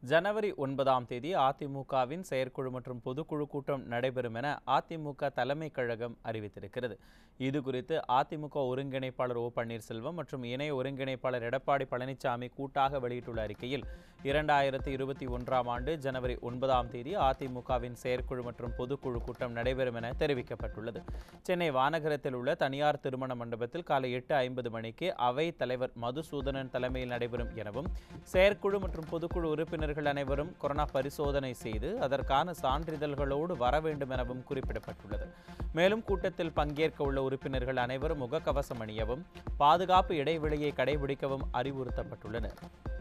ஜனவரி ஒன்பதாம் தேதி அதிமுகவின் செயற்குழு மற்றும் பொதுக்குழு கூட்டம் நடைபெறும் என அதிமுக தலைமை கழகம் அறிவித்திருக்கிறது இது குறித்து அதிமுக ஒருங்கிணைப்பாளர் ஓ பன்னீர்செல்வம் மற்றும் இணை ஒருங்கிணைப்பாளர் எடப்பாடி பழனிசாமி கூட்டாக வெளியிட்டுள்ள அறிக்கையில் இரண்டாயிரத்தி இருபத்தி ஒன்றாம் ஆண்டு ஜனவரி ஒன்பதாம் தேதி அதிமுகவின் செயற்குழு மற்றும் பொதுக்குழு கூட்டம் நடைபெறும் என தெரிவிக்கப்பட்டுள்ளது சென்னை வானகரத்தில் உள்ள தனியார் திருமண மண்டபத்தில் காலை எட்டு ஐம்பது மணிக்கு அவை தலைவர் மதுசூதனன் தலைமையில் நடைபெறும் எனவும் செயற்குழு மற்றும் பொதுக்குழு உறுப்பினர்கள் அனைவரும் கொரோனா பரிசோதனை செய்து அதற்கான சான்றிதழ்களோடு வர வேண்டும் எனவும் குறிப்பிடப்பட்டுள்ளது மேலும் கூட்டத்தில் பங்கேற்க உள்ள உறுப்பினர்கள் அனைவரும் முகக்கவசம் அணியவும் பாதுகாப்பு இடைவெளியை கடைபிடிக்கவும் அறிவுறுத்தப்பட்டுள்ளனர்